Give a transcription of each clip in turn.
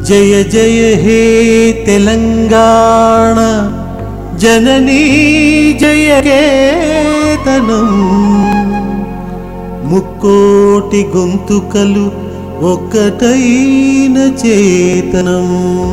జయ జయ హే తెలంగాణ జననీ జయ కేతనం ముక్కోటి గొంతుకలు ఒక్కటైన చేతనం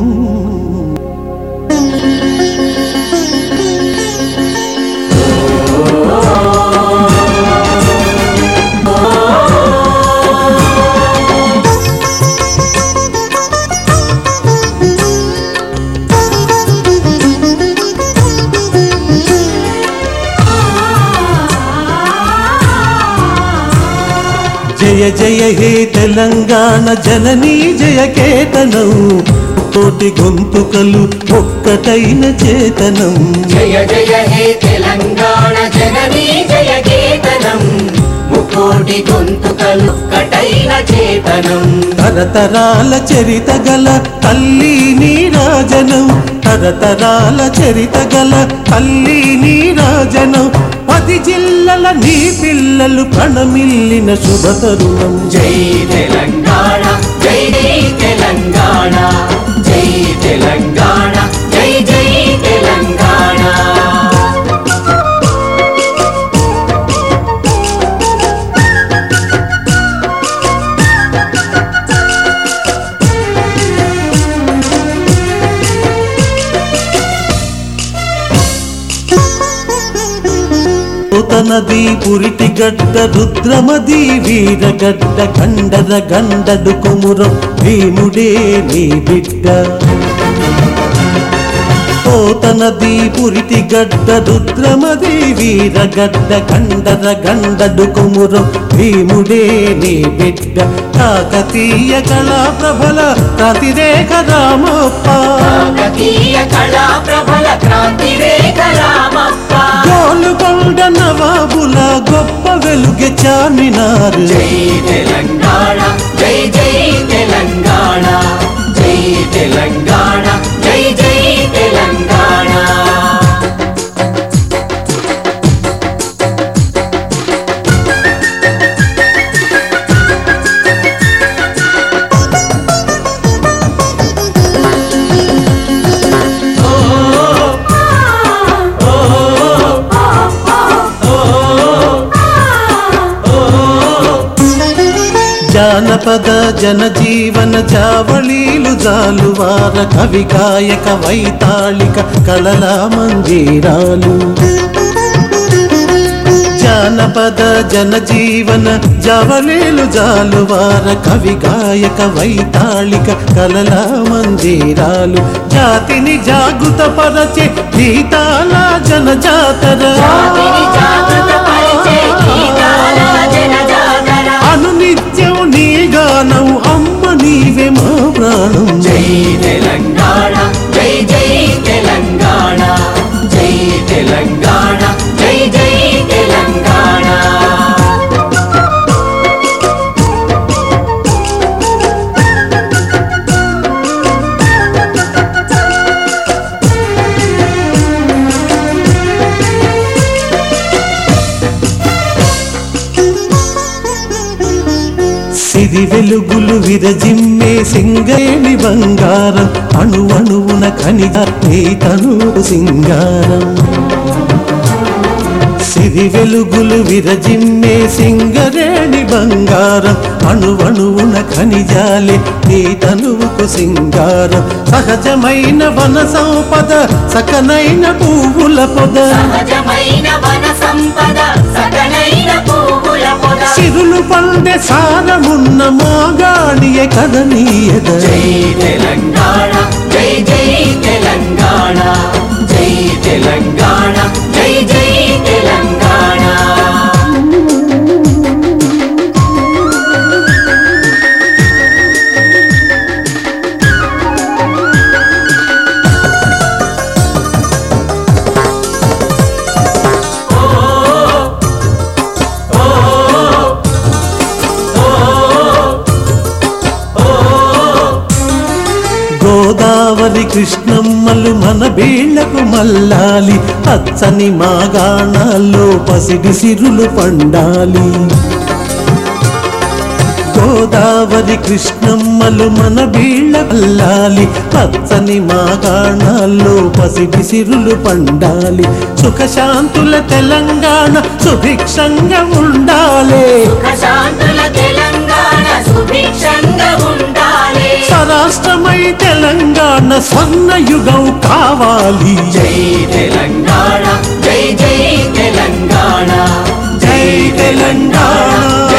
జయ జయ హే తెలంగాణ జననీ జయ కేతనం కోటి గొంతుకలు ఒక్కటైన చేతనం జయ జయ హే తెలంగాణ జననీ జయ కేతనం ముకోటి గొంతుకలు కటైన చేతనం తరతరాల చరిత గల తల్లి నీరాజనం తరతరాల చరిత గల తల్లి నీరాజనం పది జిల్లల నీ పిల్లలు ప్రణమిల్లిన శుభ తరుణం జై తెలంగాణ జై జై తెలంగాణ జై తెలంగాణ జై జై తెలంగాణ నది పురిటి గడ్డ రుద్రమది వీరగడ్డ గండద గండడు కొమురం భీముడే నీ బిడ్డ పోతనది పురిటి గడ్డ రుద్రమది వీరగడ్డ గండద గండడు కొమురం భీముడే నీ బిడ్డ కాకతీయ కళా ప్రభల ప్రతిరేఖ రామప్ప కాకతీయ కళా ప్రబల క్రాంతి రేఖ రామప్ప గోలుకొండ నవాబుల గొప్ప వెలుగె చామినారు జై తెలంగాణ జై జై తెలంగాణ జై తెలంగాణ జై జై తెలంగాణ జానపద జనజీవన చావళీలు జాలువార కవి గాయక వైతాళిక కళల మందిరాలు జానపద జనజీవన జవళీలు జాలువార కవి గాయక వైతాళిక కళల మందిరాలు జాతిని జాగృత పరచే గీతాల జనజాతర జాతిని జాగృత పరిచే గీతాల జనజాతర. అనునిత్యం నీ గానం అమ్మ నీవే మా ప్రాణం జై తెలంగాణ జై జై తెలంగాణ జై తెలంగాణ జై జై తెలంగాణ సిరి వెలుగులు విరజిమ్మే సింగేణి బంగారం అణు అణువున ఖనిజ నీ తనువు సింగారం సిరి వెలుగులు విరజిమ్మే సింగరేణి బంగారం అణువణువున ఖనిజాలే నీ తనువుకు సింగారం సహజమైన వన సంపద సకనైన పువ్వుల పొద సహజమైన వన సంపద సకలైన పువ్వుల పొద సిరులు పండే సారమున్న మాగాడియ కదనీయద జై తెలంగాణ జై జై తెలంగాణ జై తెలంగాణ జై జై తెలంగాణ గోదావరి కృష్ణమ్మలు మన బీళ్లకు మల్లాలి పచ్చని మాగాణాల్లో పసిడి సిరులు పండాలి గో గోదావరి కృష్ణమ్మలు మన బీళ్ళ అల్లాలి పచ్చని మాగాణాల్లో పసిడి సిరులు పండాలి సుఖశాంతుల తెలంగాణ సుభిక్షంగా ఉండాలి సుఖశాంతుల తెలంగాణ సుభిక్షంగా ఉండాలి స్వరాష్ట్రమై తెలంగాణ స్వర్ణయుగం కావాలి జై తెలంగాణ జై జై తెలంగాణ జై తెలంగాణ